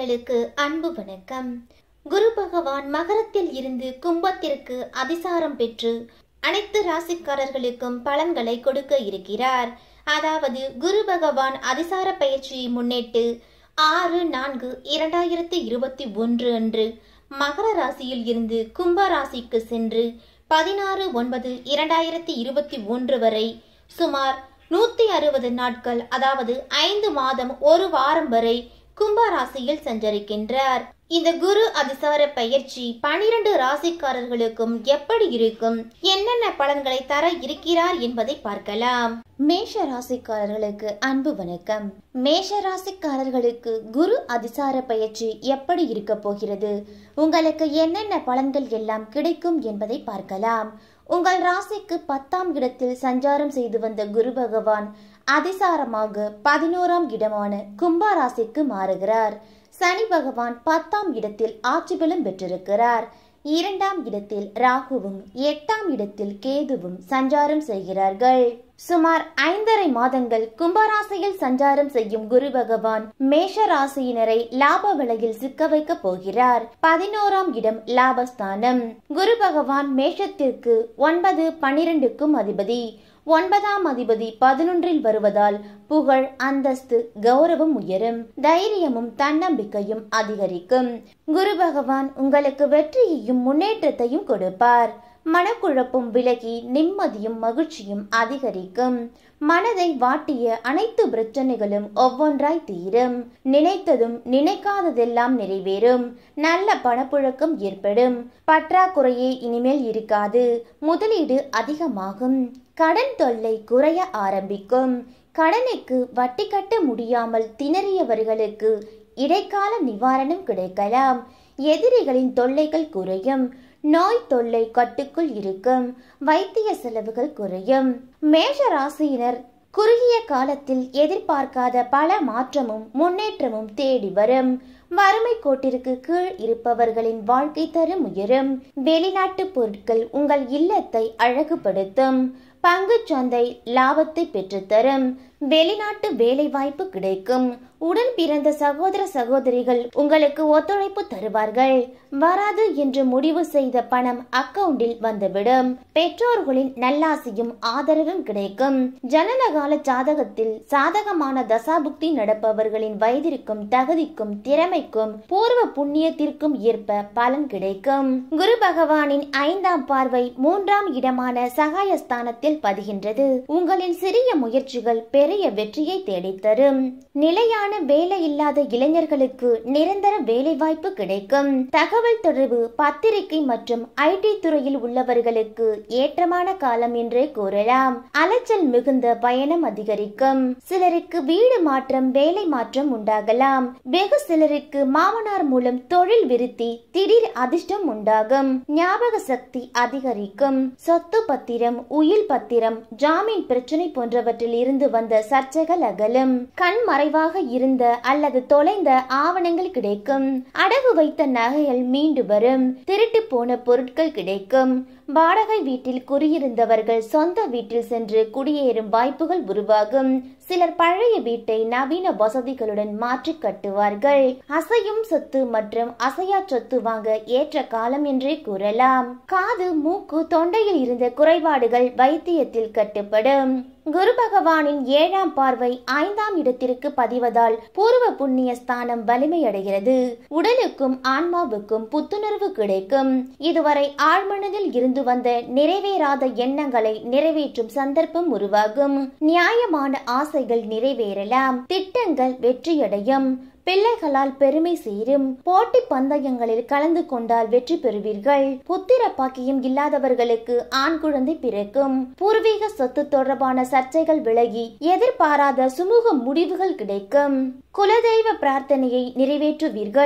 நேயர்களுக்கு அன்பு வணக்கம் குரு பகவான் மகரத்தில் இருந்து கும்பத்திற்கு அதிசாரம் பெற்று அனைத்து ராசிக்காரர்களுக்கும் பலன்களை கொடுக்க இருக்கிறார் அதாவது குரு பகவான் அதிசார பயிற்சியை முன்னிட்டு ஆறு நான்கு இரண்டாயிரத்தி இருபத்தி ஒன்று அன்று மகர ராசியில் இருந்து கும்ப ராசிக்கு சென்று பதினாறு ஒன்பது இரண்டாயிரத்தி இருபத்தி ஒன்று வரை சுமார் நூத்தி அறுபது நாட்கள் அதாவது ஐந்து மாதம் ஒரு வாரம் வரை கும்ப ராசியில் சஞ்சரிக்கின்றார் இந்த குரு அதிசார பயிற்சி பனிரெண்டு ராசிக்காரர்களுக்கும் எப்படி இருக்கும் என்னென்ன பலன்களை தர இருக்கிறார் என்பதை பார்க்கலாம் மேஷ ராசிக்காரர்களுக்கு அன்பு வணக்கம் மேஷ ராசிக்காரர்களுக்கு குரு அதிசார பயிற்சி எப்படி இருக்க போகிறது உங்களுக்கு என்னென்ன பலன்கள் எல்லாம் கிடைக்கும் என்பதை பார்க்கலாம் உங்கள் ராசிக்கு பத்தாம் இடத்தில் சஞ்சாரம் செய்து வந்த குரு பகவான் அதிசாரமாக பதினோராம் இடமான கும்ப ராசிக்கு மாறுகிறார் சனி பகவான் பத்தாம் இடத்தில் ஆட்சி பலம் பெற்றிருக்கிறார் இரண்டாம் இடத்தில் ராகுவும் எட்டாம் இடத்தில் கேதுவும் சஞ்சாரம் செய்கிறார்கள் சுமார் ஐந்தரை மாதங்கள் கும்பராசியில் சஞ்சாரம் செய்யும் குரு பகவான் மேஷ ராசியினரை லாப விலையில் சிக்க வைக்க போகிறார் பதினோராம் இடம் லாபஸ்தானம் குரு பகவான் மேஷத்திற்கு ஒன்பது பனிரெண்டுக்கும் அதிபதி ஒன்பதாம் அதிபதி பதினொன்றில் வருவதால் புகழ் அந்தஸ்து கௌரவம் உயரும் தைரியமும் தன்னம்பிக்கையும் அதிகரிக்கும் குரு பகவான் உங்களுக்கு வெற்றியையும் முன்னேற்றத்தையும் கொடுப்பார் மனக்குழப்பம் விலகி நிம்மதியும் மகிழ்ச்சியும் அதிகரிக்கும் மனதை வாட்டிய அனைத்து பிரச்சனைகளும் ஒவ்வொன்றாய் தீரும் நினைத்ததும் நினைக்காததெல்லாம் நிறைவேறும் நல்ல பணப்புழக்கம் ஏற்படும் பற்றாக்குறையே இனிமேல் இருக்காது முதலீடு அதிகமாகும் கடன் தொல்லை குறைய ஆரம்பிக்கும் கடனுக்கு வட்டி கட்ட முடியாமல் திணறியவர்களுக்கு இடைக்கால நிவாரணம் கிடைக்கலாம் எதிரிகளின் தொல்லைகள் குறையும் நோய் தொல்லை கட்டுக்குள் இருக்கும் வைத்திய செலவுகள் குறையும் மேஷ ராசியினர் குறுகிய காலத்தில் எதிர்பார்க்காத பல மாற்றமும் முன்னேற்றமும் தேடி வரும் வறுமை கோட்டிற்கு கீழ் இருப்பவர்களின் வாழ்க்கை தரம் உயரும் வெளிநாட்டு பொருட்கள் உங்கள் இல்லத்தை அழகுபடுத்தும் பங்கு சந்தை லாபத்தை பெற்றுத்தரும் வெளிநாட்டு வேலை வாய்ப்பு கிடைக்கும் உடன் பிறந்த சகோதர சகோதரிகள் உங்களுக்கு ஒத்துழைப்பு தருவார்கள் வராது என்று முடிவு செய்த பணம் அக்கவுண்டில் வந்துவிடும் பெற்றோர்களின் நல்லாசியும் ஆதரவும் கிடைக்கும் ஜனனகால ஜாதகத்தில் சாதகமான தசாபுக்தி நடப்பவர்களின் வயதிற்கும் தகுதிக்கும் திறமைக்கும் பூர்வ புண்ணியத்திற்கும் ஏற்ப பலன் கிடைக்கும் குரு பகவானின் ஐந்தாம் பார்வை மூன்றாம் இடமான சகாயஸ்தானத்தில் பதிகின்றது உங்களின் சிறிய முயற்சிகள் பெரிய வெற்றியை தேடித்தரும் நிலையான வேலை இல்லாத இளைஞர்களுக்கு நிரந்தர வேலை வாய்ப்பு கிடைக்கும் தகவல் தொடர்பு பத்திரிகை மற்றும் ஐடி துறையில் உள்ளவர்களுக்கு ஏற்றமான காலம் என்றே கூறலாம் அலைச்சல் மிகுந்த பயணம் அதிகரிக்கும் சிலருக்கு வீடு மாற்றம் வேலை மாற்றம் உண்டாகலாம் வெகு சிலருக்கு மாமனார் மூலம் தொழில் விருத்தி திடீர் அதிர்ஷ்டம் உண்டாகும் ஞாபக சக்தி அதிகரிக்கும் சொத்து பத்திரம் உயில் பத்திரம் ஜாமீன் பிரச்சனை போன்றவற்றில் இருந்து வந்த சர்ச்சைகள் அகலும் கண் மறைவாக இருந்த அல்லது தொலைந்த ஆவணங்கள் கிடைக்கும் அடகு வைத்த நகைகள் மீண்டு வரும் திருட்டு போன பொருட்கள் கிடைக்கும் வாடகை வீட்டில் குடியிருந்தவர்கள் சொந்த வீட்டில் சென்று குடியேறும் வாய்ப்புகள் உருவாகும் சிலர் பழைய வீட்டை நவீன வசதிகளுடன் மாற்றி கட்டுவார்கள் அசையும் சொத்து மற்றும் அசையா சொத்து வாங்க ஏற்ற காலம் என்றே கூறலாம் காது மூக்கு தொண்டையில் இருந்த குறைபாடுகள் வைத்தியத்தில் கட்டுப்படும் குரு பகவானின் ஏழாம் பார்வை ஐந்தாம் இடத்திற்கு பதிவதால் பூர்வ புண்ணிய ஸ்தானம் வலிமையடைகிறது உடலுக்கும் ஆன்மாவுக்கும் புத்துணர்வு கிடைக்கும் இதுவரை ஆழ்மனதில் இருந்து வந்த நிறைவேறாத எண்ணங்களை நிறைவேற்றும் சந்தர்ப்பம் உருவாகும் நியாயமான ஆசைகள் நிறைவேறலாம் திட்டங்கள் வெற்றியடையும் பிள்ளைகளால் பெருமை சேரும் போட்டி பந்தயங்களில் கலந்து கொண்டால் வெற்றி பெறுவீர்கள் புத்திர பாக்கியம் இல்லாதவர்களுக்கு ஆண் குழந்தை பிறக்கும் பூர்வீக சொத்து தொடர்பான சர்ச்சைகள் விலகி எதிர்பாராத சுமூக முடிவுகள் கிடைக்கும் குலதெய்வ பிரார்த்தனையை நிறைவேற்றுவீர்கள்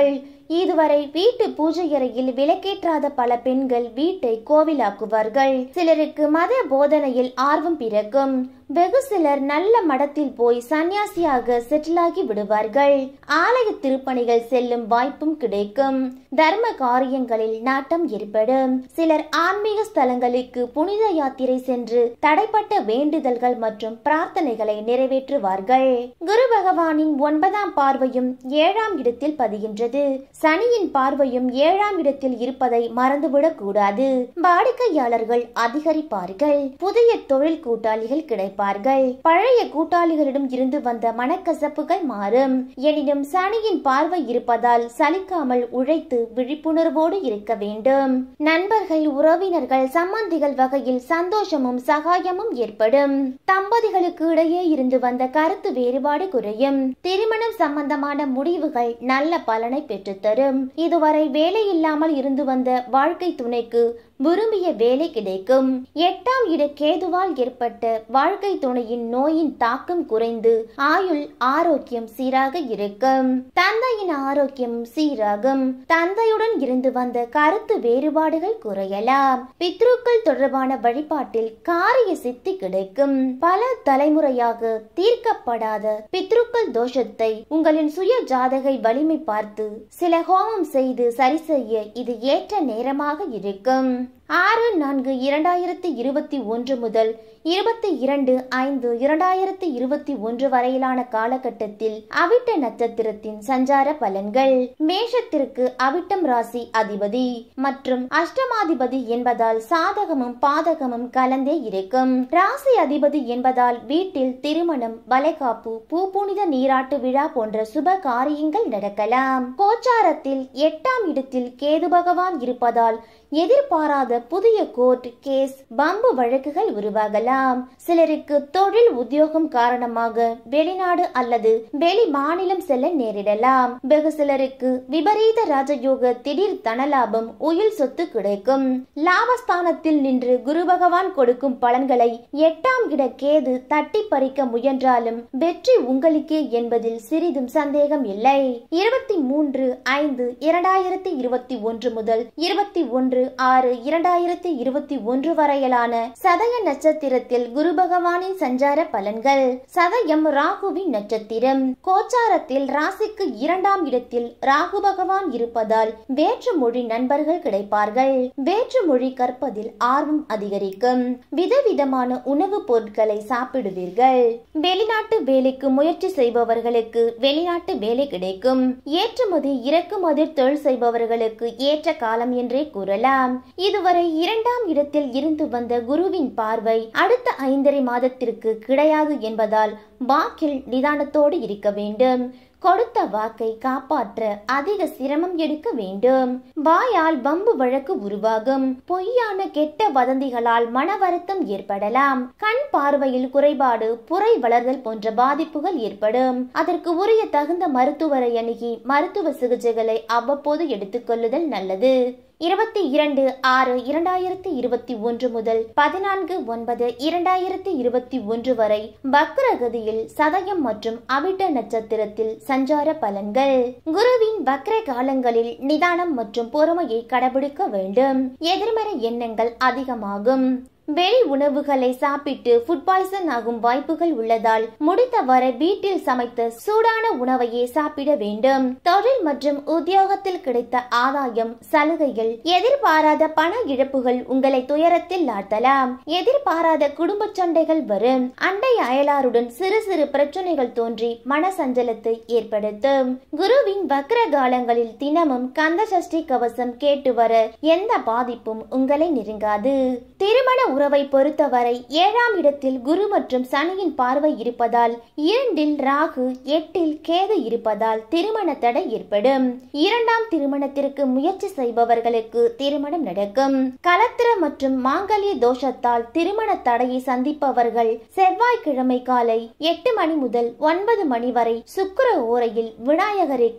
இதுவரை வீட்டு பூஜை அறையில் விளக்கேற்றாத பல பெண்கள் வீட்டை கோவிலாக்குவார்கள் சிலருக்கு மத போதனையில் ஆர்வம் பிறக்கும் வெகு சிலர் நல்ல மடத்தில் போய் சன்னியாசியாக செட்டிலாகி விடுவார்கள் ஆலய திருப்பணிகள் செல்லும் வாய்ப்பும் கிடைக்கும் தர்ம காரியங்களில் நாட்டம் ஏற்படும் சிலர் ஆன்மீக ஸ்தலங்களுக்கு புனித யாத்திரை சென்று தடைப்பட்ட வேண்டுதல்கள் மற்றும் பிரார்த்தனைகளை நிறைவேற்றுவார்கள் குரு பகவானின் ஒன்பதாம் பார்வையும் ஏழாம் இடத்தில் பதிகின்றது சனியின் பார்வையும் ஏழாம் இடத்தில் இருப்பதை மறந்துவிடக் கூடாது வாடிக்கையாளர்கள் அதிகரிப்பார்கள் புதிய தொழில் கூட்டாளிகள் கிடைப்பார்கள் பழைய கூட்டாளிகளிடம் இருந்து வந்த மனக்கசப்புகள் மாறும் எனினும் சனியின் பார்வை இருப்பதால் சலிக்காமல் உழைத்து விழிப்புணர்வோடு இருக்க வேண்டும் நண்பர்கள் உறவினர்கள் சம்பந்திகள் வகையில் சந்தோஷமும் சகாயமும் ஏற்படும் தம்பதிகளுக்கு இடையே இருந்து வந்த கருத்து வேறுபாடு குறையும் திருமணம் சம்பந்தமான முடிவுகள் நல்ல பலனை பெற்றுத்தரும் இதுவரை வேலை இல்லாமல் இருந்து வந்த வாழ்க்கை துணைக்கு விரும்பிய வேலை கிடைக்கும் எட்டாம் இட கேதுவால் ஏற்பட்ட வாழ்க்கை துணையின் நோயின் தாக்கம் குறைந்து ஆயுள் ஆரோக்கியம் சீராக இருக்கும் தந்தையின் ஆரோக்கியம் சீராகும் தந்தையுடன் இருந்து வந்த கருத்து வேறுபாடுகள் குறையலாம் பித்ருக்கள் தொடர்பான வழிபாட்டில் காரிய சித்தி கிடைக்கும் பல தலைமுறையாக தீர்க்கப்படாத பித்ருக்கள் தோஷத்தை உங்களின் சுய ஜாதகை வலிமை பார்த்து சில ஹோமம் செய்து சரி செய்ய இது ஏற்ற நேரமாக இருக்கும் ஆறு நான்கு இரண்டாயிரத்தி இருபத்தி ஒன்று முதல் இருபத்தி இரண்டு ஐந்து இரண்டாயிரத்தி இருபத்தி ஒன்று வரையிலான காலகட்டத்தில் அவிட்ட நட்சத்திரத்தின் சஞ்சார பலன்கள் மேஷத்திற்கு அவிட்டம் ராசி அதிபதி மற்றும் அஷ்டமாதிபதி என்பதால் சாதகமும் பாதகமும் கலந்தே இருக்கும் ராசி அதிபதி என்பதால் வீட்டில் திருமணம் வளைகாப்பு பூப்புனித நீராட்டு விழா போன்ற சுப காரியங்கள் நடக்கலாம் கோச்சாரத்தில் எட்டாம் இடத்தில் கேது பகவான் இருப்பதால் எதிர்பாராத புதிய கோர்ட் கேஸ் பம்பு வழக்குகள் உருவாகலாம் சிலருக்கு தொழில் உத்தியோகம் காரணமாக வெளிநாடு அல்லது வெளி மாநிலம் செல்ல நேரிடலாம் வெகு சிலருக்கு விபரீத ராஜயோக திடீர் தனலாபம் உயில் சொத்து கிடைக்கும் லாபஸ்தானத்தில் நின்று குரு பகவான் கொடுக்கும் பலன்களை எட்டாம் இட கேது தட்டி பறிக்க முயன்றாலும் வெற்றி உங்களுக்கே என்பதில் சிறிதும் சந்தேகம் இல்லை இருபத்தி மூன்று ஐந்து இரண்டாயிரத்தி இருபத்தி ஒன்று முதல் இருபத்தி ஒன்று ஆறு இரண்டாயிரத்தி இருபத்தி ஒன்று வரையிலான சதய நட்சத்திரத்தில் குரு பகவானின் சஞ்சார பலன்கள் சதயம் ராகுவின் நட்சத்திரம் கோச்சாரத்தில் ராசிக்கு இரண்டாம் இடத்தில் ராகு பகவான் இருப்பதால் வேற்று மொழி நண்பர்கள் கிடைப்பார்கள் வேற்று மொழி கற்பதில் ஆர்வம் அதிகரிக்கும் விதவிதமான உணவுப் பொருட்களை சாப்பிடுவீர்கள் வெளிநாட்டு வேலைக்கு முயற்சி செய்பவர்களுக்கு வெளிநாட்டு வேலை கிடைக்கும் ஏற்றுமதி இறக்குமதி தொழில் செய்பவர்களுக்கு ஏற்ற காலம் என்றே கூறலாம் இதுவரை இரண்டாம் இடத்தில் இருந்து வந்த குருவின் பார்வை அடுத்த ஐந்தரை மாதத்திற்கு கிடையாது என்பதால் வாக்கில் நிதானத்தோடு இருக்க வேண்டும் கொடுத்த வாக்கை காப்பாற்ற அதிக சிரமம் எடுக்க வேண்டும் வாயால் வம்பு வழக்கு உருவாகும் பொய்யான கெட்ட வதந்திகளால் மன வருத்தம் ஏற்படலாம் கண் பார்வையில் குறைபாடு புரை வளர்தல் போன்ற பாதிப்புகள் ஏற்படும் அதற்கு உரிய தகுந்த மருத்துவரை அணுகி மருத்துவ சிகிச்சைகளை அவ்வப்போது எடுத்துக்கொள்ளுதல் நல்லது இருபத்தி இரண்டு ஆறு இரண்டாயிரத்தி இருபத்தி ஒன்று முதல் பதினான்கு ஒன்பது இரண்டாயிரத்தி இருபத்தி ஒன்று வரை வக்ரகதியில் சதயம் மற்றும் அவிட்ட நட்சத்திரத்தில் சஞ்சார பலன்கள் குருவின் வக்ர காலங்களில் நிதானம் மற்றும் பொறுமையை கடைபிடிக்க வேண்டும் எதிர்மறை எண்ணங்கள் அதிகமாகும் வெளி உணவுகளை சாப்பிட்டு ஃபுட் பாய்சன் ஆகும் வாய்ப்புகள் உள்ளதால் முடித்தவரை வீட்டில் சமைத்த சூடான உணவையே சாப்பிட வேண்டும் தொழில் மற்றும் உத்தியோகத்தில் கிடைத்த ஆதாயம் சலுகைகள் எதிர்பாராத பண இழப்புகள் உங்களை துயரத்தில் ஆழ்த்தலாம் எதிர்பாராத குடும்ப சண்டைகள் வரும் அண்டை அயலாருடன் சிறு சிறு பிரச்சனைகள் தோன்றி மன சஞ்சலத்தை ஏற்படுத்தும் குருவின் வக்ர காலங்களில் தினமும் கந்த சஷ்டி கவசம் கேட்டு வர எந்த பாதிப்பும் உங்களை நெருங்காது திருமண உறவை பொறுத்தவரை ஏழாம் இடத்தில் குரு மற்றும் சனியின் பார்வை இருப்பதால் இரண்டில் ராகு எட்டில் கேது இருப்பதால் திருமண தடை ஏற்படும் இரண்டாம் திருமணத்திற்கு முயற்சி செய்பவர்களுக்கு திருமணம் நடக்கும் கலத்திர மற்றும் மாங்கல்ய தோஷத்தால் திருமண தடையை சந்திப்பவர்கள் செவ்வாய்க்கிழமை காலை எட்டு மணி முதல் ஒன்பது மணி வரை சுக்கிர ஓரையில் விநாயகருக்கு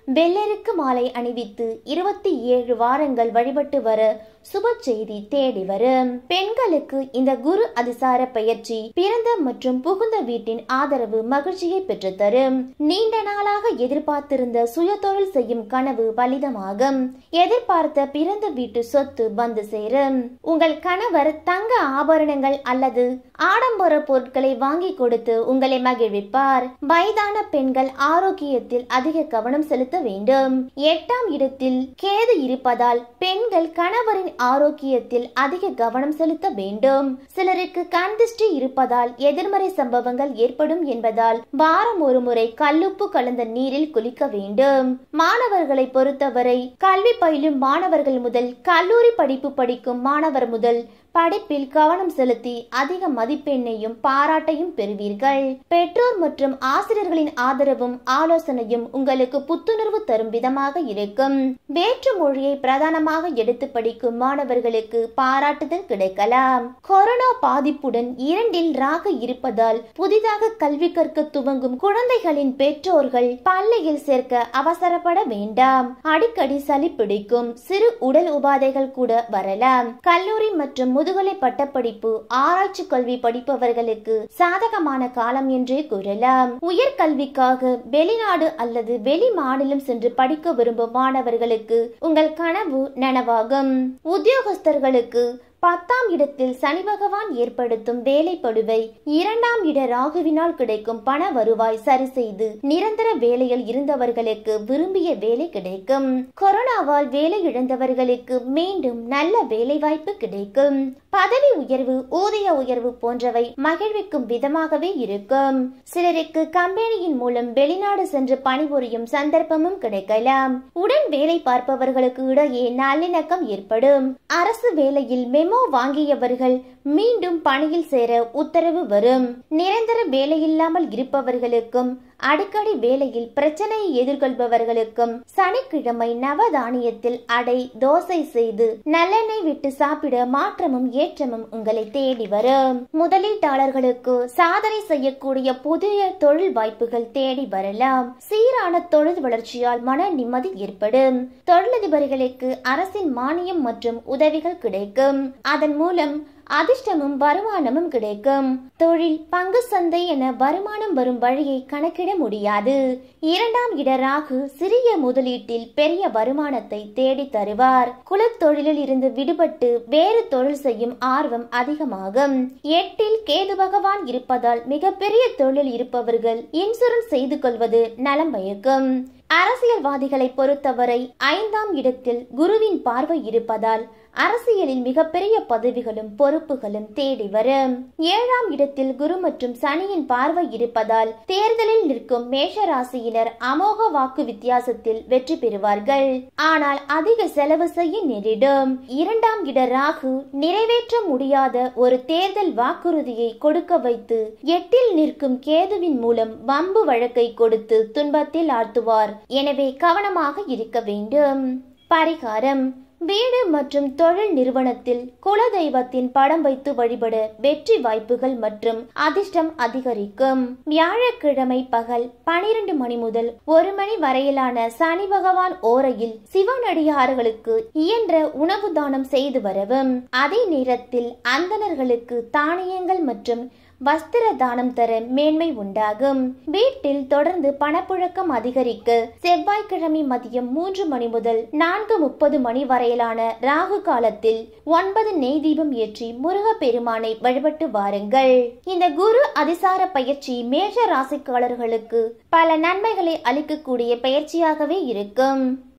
வெள்ளருக்கு மாலை அணிவித்து இருபத்தி ஏழு வாரங்கள் வழிபட்டு வர சுப செய்தி தேடி வரும் பெண்களுக்கு இந்த குரு அதிசார பயிற்சி பிறந்த மற்றும் புகுந்த வீட்டின் ஆதரவு மகிழ்ச்சியை பெற்றுத்தரும் நீண்ட நாளாக எதிர்பார்த்திருந்த சுயதொழில் செய்யும் கனவு பலிதமாகும் எதிர்பார்த்த பிறந்த வீட்டு சொத்து வந்து சேரும் உங்கள் கணவர் தங்க ஆபரணங்கள் அல்லது ஆடம்பர பொருட்களை வாங்கி கொடுத்து உங்களை மகிழ்விப்பார் வயதான பெண்கள் ஆரோக்கியத்தில் அதிக கவனம் செலுத்த வேண்டும் எட்டாம் இடத்தில் கேது இருப்பதால் பெண்கள் கணவரின் ஆரோக்கியத்தில் அதிக கவனம் செலுத்த வேண்டும் சிலருக்கு கண் திருஷ்டி இருப்பதால் எதிர்மறை சம்பவங்கள் ஏற்படும் என்பதால் வாரம் ஒரு முறை கல்லுப்பு கலந்த நீரில் குளிக்க வேண்டும் மாணவர்களை பொறுத்தவரை கல்வி பயிலும் மாணவர்கள் முதல் கல்லூரி படிப்பு படிக்கும் மாணவர் முதல் படிப்பில் கவனம் செலுத்தி அதிக மதிப்பெண்ணையும் பாராட்டையும் பெறுவீர்கள் பெற்றோர் மற்றும் ஆசிரியர்களின் ஆதரவும் ஆலோசனையும் உங்களுக்கு புத்துணர்வு தரும் விதமாக இருக்கும் வேற்று மொழியை பிரதானமாக எடுத்து படிக்கும் மாணவர்களுக்கு பாராட்டுதல் கிடைக்கலாம் கொரோனா பாதிப்புடன் இரண்டில் ராக இருப்பதால் புதிதாக கல்வி கற்க துவங்கும் குழந்தைகளின் பெற்றோர்கள் பள்ளியில் சேர்க்க அவசரப்பட வேண்டாம் அடிக்கடி சளி பிடிக்கும் சிறு உடல் உபாதைகள் கூட வரலாம் கல்லூரி மற்றும் முதுகலை பட்டப்படிப்பு ஆராய்ச்சி கல்வி படிப்பவர்களுக்கு சாதகமான காலம் என்றே கூறலாம் உயர்கல்விக்காக வெளிநாடு அல்லது வெளி மாநிலம் சென்று படிக்க விரும்பும் மாணவர்களுக்கு உங்கள் கனவு நனவாகும் உத்தியோகஸ்தர்களுக்கு பத்தாம் இடத்தில் சனி பகவான் ஏற்படுத்தும் வேலைப்படுவை இரண்டாம் இட ராகுவினால் கிடைக்கும் பண வருவாய் சரி செய்து நிரந்தர வேலையில் இருந்தவர்களுக்கு விரும்பிய வேலை கிடைக்கும் கொரோனாவால் வேலை இழந்தவர்களுக்கு மீண்டும் நல்ல வேலை வாய்ப்பு கிடைக்கும் பதவி உயர்வு ஊதிய உயர்வு போன்றவை மகிழ்விக்கும் விதமாகவே இருக்கும் சிலருக்கு கம்பெனியின் மூலம் வெளிநாடு சென்று பணிபுரியும் சந்தர்ப்பமும் கிடைக்கலாம் உடன் வேலை பார்ப்பவர்களுக்கு இடையே நல்லிணக்கம் ஏற்படும் அரசு வேலையில் மெமோ வாங்கியவர்கள் மீண்டும் பணியில் சேர உத்தரவு வரும் நிரந்தர வேலையில்லாமல் இருப்பவர்களுக்கும் அடிக்கடி வேலையில் பிரச்சனையை எதிர்கொள்பவர்களுக்கும் சனிக்கிழமை நவதானியத்தில் அடை தோசை செய்து நல்லெண்ணெய் விட்டு சாப்பிட மாற்றமும் ஏற்றமும் உங்களை தேடி வரும் முதலீட்டாளர்களுக்கு சாதனை செய்யக்கூடிய புதிய தொழில் வாய்ப்புகள் தேடி வரலாம் சீரான தொழில் வளர்ச்சியால் மன நிம்மதி ஏற்படும் தொழிலதிபர்களுக்கு அரசின் மானியம் மற்றும் உதவிகள் கிடைக்கும் அதன் மூலம் அதிர்ஷ்டமும் வருமானமும் கிடைக்கும் தொழில் பங்கு சந்தை என வருமானம் வரும் வழியை கணக்கிட முடியாது இரண்டாம் இட ராகு சிறிய முதலீட்டில் பெரிய வருமானத்தை தேடி தருவார் குலத்தொழிலில் இருந்து விடுபட்டு வேறு தொழில் செய்யும் ஆர்வம் அதிகமாகும் எட்டில் கேது பகவான் இருப்பதால் மிகப்பெரிய தொழில் இருப்பவர்கள் இன்சூரன்ஸ் செய்து கொள்வது நலம் பயக்கும் அரசியல்வாதிகளை பொறுத்தவரை ஐந்தாம் இடத்தில் குருவின் பார்வை இருப்பதால் அரசியலில் மிகப்பெரிய பதவிகளும் பொறுப்புகளும் தேடி வரும் ஏழாம் இடத்தில் குரு மற்றும் சனியின் பார்வை இருப்பதால் தேர்தலில் நிற்கும் மேஷ ராசியினர் அமோக வாக்கு வித்தியாசத்தில் வெற்றி பெறுவார்கள் ஆனால் அதிக செலவு செய்ய நேரிடும் இரண்டாம் இட ராகு நிறைவேற்ற முடியாத ஒரு தேர்தல் வாக்குறுதியை கொடுக்க வைத்து எட்டில் நிற்கும் கேதுவின் மூலம் வம்பு வழக்கை கொடுத்து துன்பத்தில் ஆழ்த்துவார் எனவே கவனமாக இருக்க வேண்டும் பரிகாரம் வீடு மற்றும் தொழில் நிறுவனத்தில் குலதெய்வத்தின் படம் வைத்து வழிபட வெற்றி வாய்ப்புகள் மற்றும் அதிர்ஷ்டம் அதிகரிக்கும் வியாழக்கிழமை பகல் பனிரெண்டு மணி முதல் ஒரு மணி வரையிலான சனி பகவான் ஓரையில் சிவனடியார்களுக்கு இயன்ற உணவு தானம் செய்து வரவும் அதே நேரத்தில் அந்தணர்களுக்கு தானியங்கள் மற்றும் வஸ்திர தானம் தர மேன்மை உண்டாகும் வீட்டில் தொடர்ந்து பணப்புழக்கம் அதிகரிக்க செவ்வாய்க்கிழமை மதியம் மூன்று மணி முதல் நான்கு முப்பது மணி வரையிலான ராகு காலத்தில் ஒன்பது நெய் தீபம் ஏற்றி முருக பெருமானை வழிபட்டு வாருங்கள் இந்த குரு அதிசார பயிற்சி மேஷ ராசிக்காரர்களுக்கு பல நன்மைகளை அளிக்கக்கூடிய பயிற்சியாகவே இருக்கும்